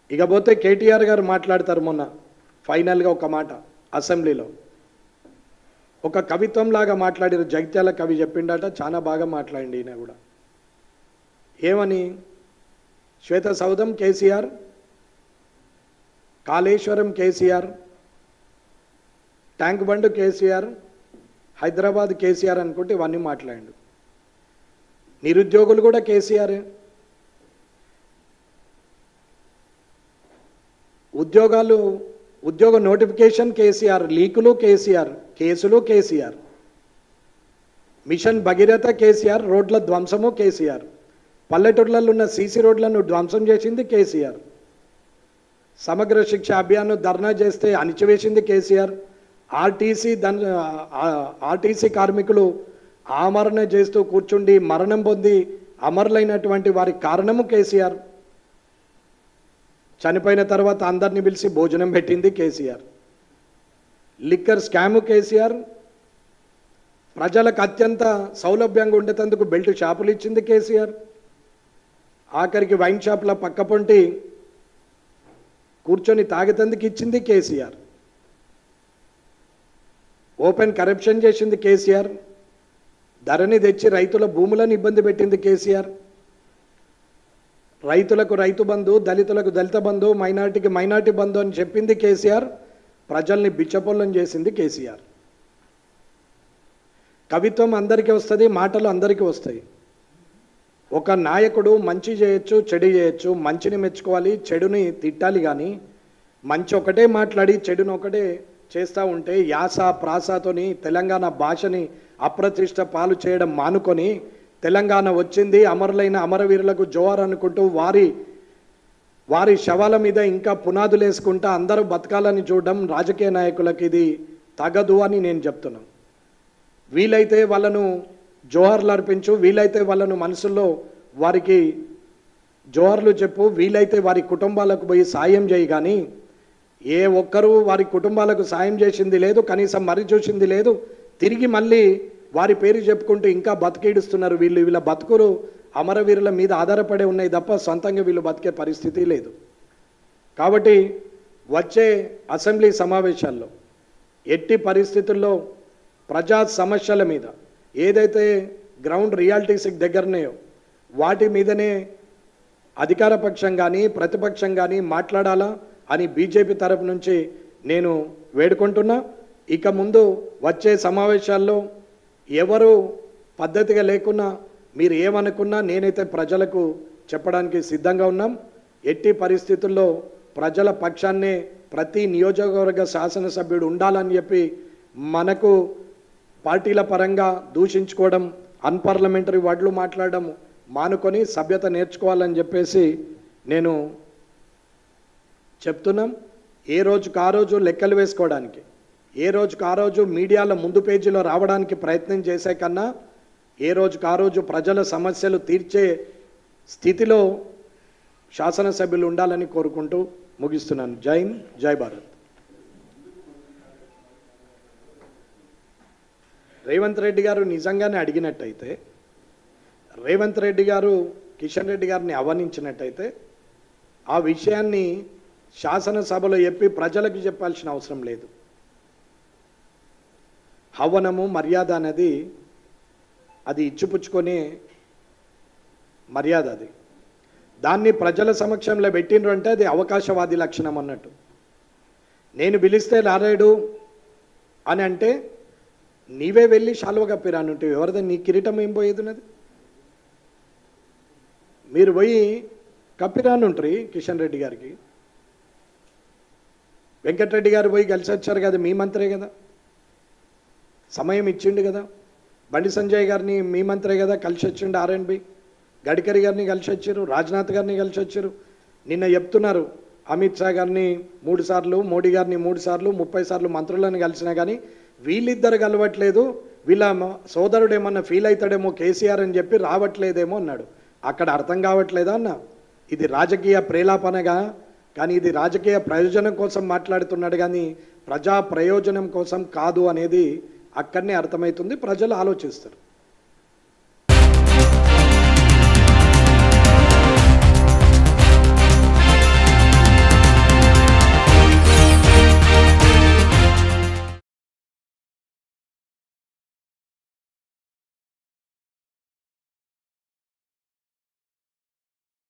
ఇకపోతే కేటీఆర్ గారు మాట్లాడతారు మొన్న ఫైనల్గా ఒక మాట అసెంబ్లీలో ఒక కవిత్వంలాగా మాట్లాడిన జగిత్యాల కవి చెప్పిండట చాలా బాగా మాట్లాడింది ఈయన కూడా ఏమని శ్వేత సౌధం కేసీఆర్ కాళేశ్వరం కేసీఆర్ ట్యాంక్ బండ్ కేసీఆర్ హైదరాబాద్ కేసీఆర్ అనుకుంటే ఇవన్నీ మాట్లాడిండు నిరుద్యోగులు కూడా కేసీఆర్ ఉద్యోగాలు ఉద్యోగ నోటిఫికేషన్ కేసీఆర్ లీకులు కేసీఆర్ కేసులు కేసీఆర్ మిషన్ భగీరథ కేసీఆర్ రోడ్ల ధ్వంసము కేసీఆర్ పల్లెటూర్లలో ఉన్న సీసీ రోడ్లను ధ్వంసం చేసింది కేసీఆర్ సమగ్ర శిక్ష అభియాన్ ధర్నా చేస్తే అణిచివేసింది కేసీఆర్ ఆర్టీసీ దన్ ఆర్టీసీ కార్మికులు ఆమరణ చేస్తూ కూర్చుండి మరణం పొంది అమరులైనటువంటి వారి కారణము కేసీఆర్ చనిపోయిన తర్వాత అందరిని పిలిచి భోజనం పెట్టింది కేసీఆర్ లిక్కర్ స్కాము కేసీఆర్ ప్రజలకు అత్యంత సౌలభ్యంగా ఉండేందుకు బెల్ట్ షాపులు ఇచ్చింది కేసీఆర్ ఆఖరికి వైన్ షాపుల పక్క పొంటి కూర్చొని తాగేతందుకు ఇచ్చింది కేసీఆర్ ఓపెన్ కరప్షన్ చేసింది కేసీఆర్ ధరని తెచ్చి రైతుల భూములను ఇబ్బంది పెట్టింది కేసీఆర్ రైతులకు రైతు బంధు దళితులకు దళిత బంధు మైనార్టీకి మైనార్టీ బంధు అని చెప్పింది కేసీఆర్ ప్రజల్ని బిచ్చపొల్లం చేసింది కేసీఆర్ కవిత్వం అందరికీ వస్తుంది మాటలు అందరికీ వస్తాయి ఒక నాయకుడు మంచి చేయొచ్చు చెడు చేయొచ్చు మంచిని మెచ్చుకోవాలి చెడుని తిట్టాలి కానీ మంచి ఒకటే మాట్లాడి చెడుని ఒకటే చేస్తూ ఉంటే యాస ప్రాసతోని తెలంగాణ భాషని అప్రతిష్ట పాలు చేయడం మానుకొని తెలంగాణ వచ్చింది అమరులైన అమరవీరులకు జోహార్ అనుకుంటూ వారి వారి శవాల మీద ఇంకా పునాదులు వేసుకుంటా అందరూ బతకాలని చూడడం రాజకీయ నాయకులకు ఇది తగదు అని నేను చెప్తున్నాను వీలైతే వాళ్ళను జోహార్లు అర్పించు వీలైతే వాళ్ళను మనసులో వారికి జోహార్లు చెప్పు వీలైతే వారి కుటుంబాలకు పోయి సాయం చేయి కానీ ఏ ఒక్కరూ వారి కుటుంబాలకు సాయం చేసింది లేదు కనీసం మరి చూసింది లేదు తిరిగి మళ్ళీ వారి పేరు చెప్పుకుంటూ ఇంకా బతికేడుస్తున్నారు వీళ్ళు వీళ్ళ బతుకులు అమరవీరుల మీద ఆధారపడి ఉన్నాయి తప్ప సొంతంగా వీళ్ళు బతికే పరిస్థితి లేదు కాబట్టి వచ్చే అసెంబ్లీ సమావేశాల్లో ఎట్టి పరిస్థితుల్లో ప్రజా సమస్యల మీద ఏదైతే గ్రౌండ్ రియాలిటీస్ దగ్గరనేయో వాటి మీదనే అధికార పక్షం కానీ ప్రతిపక్షం కానీ మాట్లాడాలా అని బీజేపీ తరపు నుంచి నేను వేడుకుంటున్నా ఇక ముందు వచ్చే సమావేశాల్లో ఎవరు పద్ధతిగా లేకున్నా మీరు ఏమనుకున్నా నేనైతే ప్రజలకు చెప్పడానికి సిద్ధంగా ఉన్నాం ఎట్టి పరిస్థితుల్లో ప్రజల పక్షాన్నే ప్రతి నియోజకవర్గ శాసనసభ్యుడు ఉండాలని చెప్పి మనకు పార్టీల పరంగా దూషించుకోవడం అన్పార్లమెంటరీ వర్డ్లు మాట్లాడడం మానుకొని సభ్యత నేర్చుకోవాలని చెప్పేసి నేను చెప్తున్నాం ఏ రోజుకు ఆ రోజు లెక్కలు వేసుకోవడానికి ఏ రోజుకు ఆ రోజు మీడియాలో ముందు పేజీలో రావడానికి ప్రయత్నం చేసే కన్నా ఏ రోజుకు ఆ రోజు ప్రజల సమస్యలు తీర్చే స్థితిలో శాసనసభ్యులు ఉండాలని కోరుకుంటూ ముగిస్తున్నాను జై హింద్ జై భారత్ రేవంత్ రెడ్డి గారు నిజంగానే అడిగినట్టయితే రేవంత్ రెడ్డి గారు కిషన్ రెడ్డి గారిని ఆహ్వానించినట్టయితే ఆ విషయాన్ని శాసనసభలో చెప్పి ప్రజలకు చెప్పాల్సిన అవసరం లేదు హవనము మర్యాద అనేది అది ఇచ్చిపుచ్చుకొని మర్యాద అది దాన్ని ప్రజల సమక్షంలో పెట్టిండ్రు అంటే అది అవకాశవాది లక్షణం అన్నట్టు నేను పిలిస్తే రాలేడు అని అంటే నీవే వెళ్ళి శాలువ కప్పిరాను అంటే ఎవరిదా నీ కిరీటం ఏం పోయేది మీరు పోయి కప్పిరానుంటారు కిషన్ రెడ్డి గారికి వెంకటరెడ్డి గారు పోయి కలిసి వచ్చారు కదా మీ మంత్రే కదా సమయం ఇచ్చిండు కదా బండి సంజయ్ గారిని మీ మంత్రే కదా కలిసి వచ్చిండు ఆర్ఎన్బి గడ్కరీ గారిని కలిసి వచ్చారు రాజ్నాథ్ గారిని కలిసి వచ్చారు నిన్న చెప్తున్నారు అమిత్ షా గారిని మూడు సార్లు మోడీ గారిని మూడు సార్లు ముప్పై సార్లు మంత్రులను కలిసినా కానీ వీళ్ళిద్దరు కలవట్లేదు వీళ్ళ మ- సోదరుడు ఏమన్నా ఫీల్ అవుతాడేమో కేసీఆర్ అని చెప్పి రావట్లేదేమో అన్నాడు అక్కడ అర్థం కావట్లేదా అన్న ఇది రాజకీయ ప్రేలాపనగా కానీ ఇది రాజకీయ ప్రయోజనం కోసం మాట్లాడుతున్నాడు కానీ ప్రజా ప్రయోజనం కోసం కాదు అనేది అక్కడనే అర్థమవుతుంది ప్రజలు ఆలోచిస్తారు